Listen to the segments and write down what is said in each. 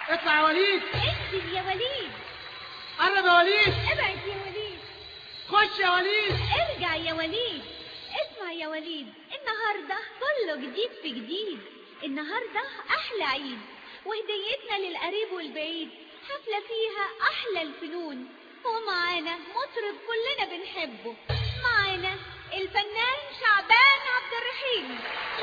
اطلع يا وليد انزل يا وليد قرب يا وليد ابعد يا وليد خش يا وليد ارجع يا وليد اسمع يا وليد النهارده كله جديد في جديد النهارده احلى عيد وهديتنا للقريب والبعيد حفله فيها احلى الفنون ومعانا مطرب كلنا بنحبه معانا الفنان شعبان عبد الرحيم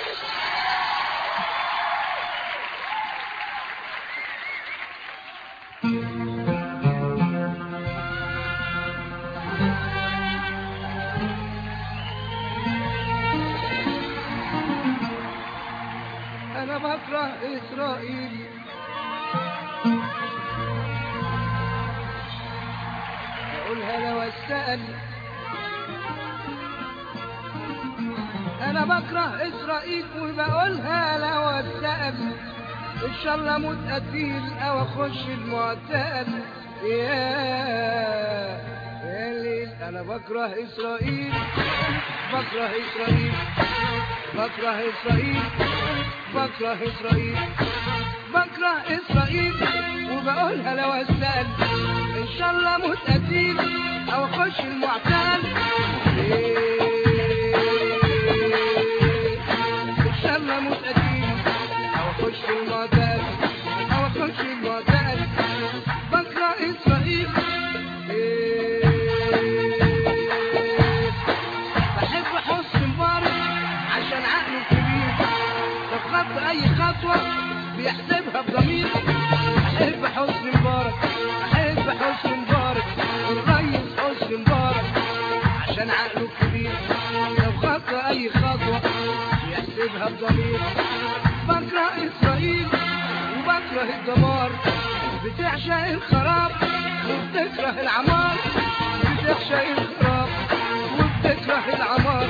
انا بكره اسرائيل بقولها لو اسال انا بكره اسرائيل وبقولها لو اسال ان شاء الله اموت قتيل او اخش المعتقل يا يا ليل انا بكره اسرائيل بكره اسرائيل بكره اسرائيل بكره اسرائيل بكره اسرائيل وبقولها لو اسال ان شاء الله اموت قتيل او اخش المعتقل ان شاء الله اموت قتيل او اخش المعتقل او اخش المعتقل بكره اسرائيل بحب حسن مبارك عشان عقله كبير لو خط اي خطوه بيحسبها بضمير بحب حسن مبارك بحب حسن مبارك الريس حسن مبارك عشان عقله كبير لو خط اي خطوه بيحسبها بضمير بكره اسرائيل وبكره الدمار بتعشق الخراب وبتكره العمار بتعشق الخراب وبتكره العمار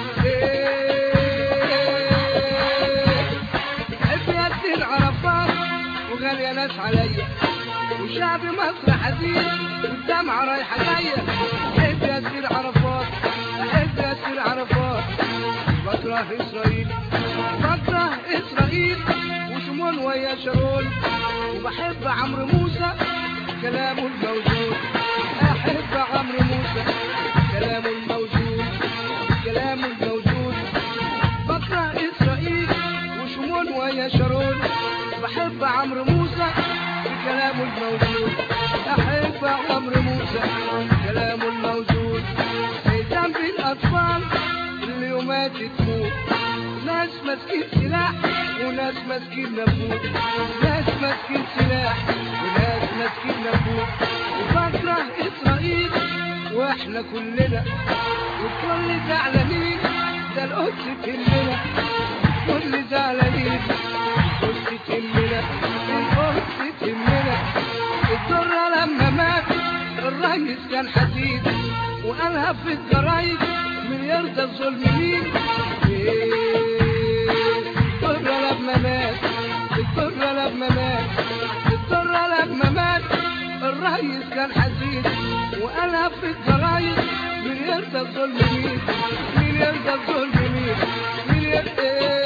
إيه بحب ياسين عرفات وغالية ناس عليا وشعب مصر حزين والدمعة رايحة جاية بحب ياسين عرفات بحب ياسين عرفات بكره إسرائيل بكره إسرائيل وشمون ويا شارون وبحب عمرو موسى كلامه الموزون أحب عمرو موسى كلامه الموزون كلامه الموزون بكره إسرائيل وشمون ويا شارون بحب عمرو موسى بكلامه الموزون أحب عمرو موسى كلامه الموزون في ذنب الأطفال اللي يومات تموت ناس ماسكين سلاح وناس ماسكين نبوت ناس ماسكين سلاح وناس ماسكين نبوت وبكره إسرائيل واحنا كلنا والكل زعلانين ده القدس تهمنا كل زعلانين القدس تهمنا القدس تهمنا الدرة لما مات الريس كان حديد وقالها في الجرايد من يرضى الظلم مين الدرة لما مات الدرة لما مات الدرة لما مات الريس كان حزين وقالها في الجرايد من يرضى الظلم مين مين يرضى الظلم مين مين يرضى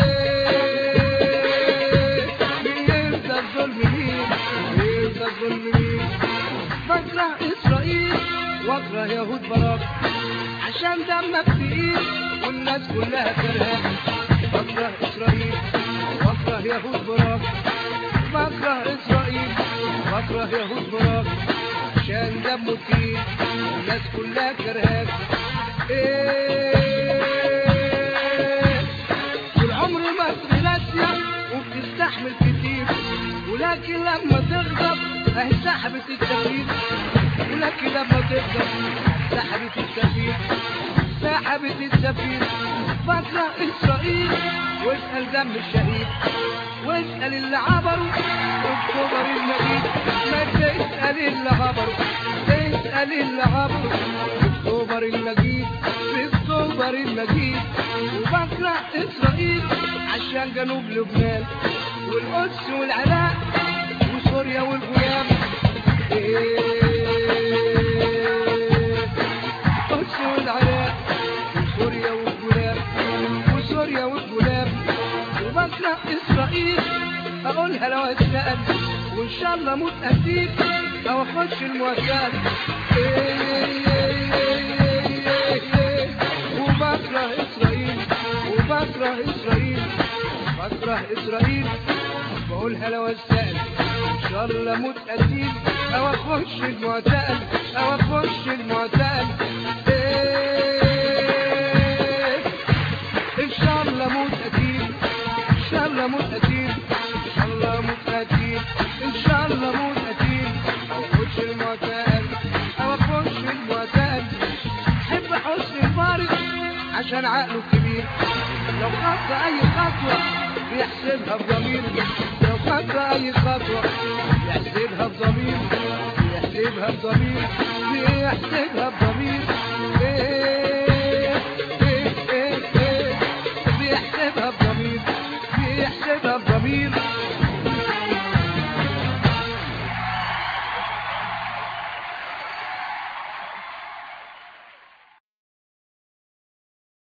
مين يرضى الظلم مين مين يرضى الظلم مين بكره اسرائيل واكره يهود براك عشان دمك تقيل والناس كلها كرهاك بكره اسرائيل واكره يهود براك بكره اسرائيل بكره يهود براك عشان دمه تقيل والناس كلها كرهاك ايه طول عمر مصر ناسية وبتستحمل كتير ولكن لما تغضب اهي سحبت السفير ولكن لما تغضب سحبت السفير سحبت السفير بكره اسرائيل واسأل دم الشهيد واسأل اللي عبروا اكتوبر المجيد ما تسأل اللي عبروا اسأل اللي عبروا اكتوبر المجيد في اكتوبر المجيد وبكره اسرائيل عشان جنوب لبنان والقدس والعراق وسوريا والغيام القدس والعراق وسوريا والغلام وسوريا والغلام وبكره اسرائيل اقولها لو اتسال وان شاء شاء الله موت قتيل او اخش المؤسسات وبكره اسرائيل وبكره اسرائيل بكره اسرائيل بقولها لو اسال ان شاء الله موت قتيل او اخش المعتقل او اخش المعتقل إيه ان شاء الله موت قتيل ان شاء الله موت قتيل ان شاء الله موت قتيل ان شاء الله موت قتيل او اخش المعتقل او اخش المعتقل حب حسن الفارق عشان عقله كبير لو خط اي خطوه بيحسبها بضمير لو خط اي خطوه بيحسبها بضمير بيحسبها بضمير بيحسبها بضمير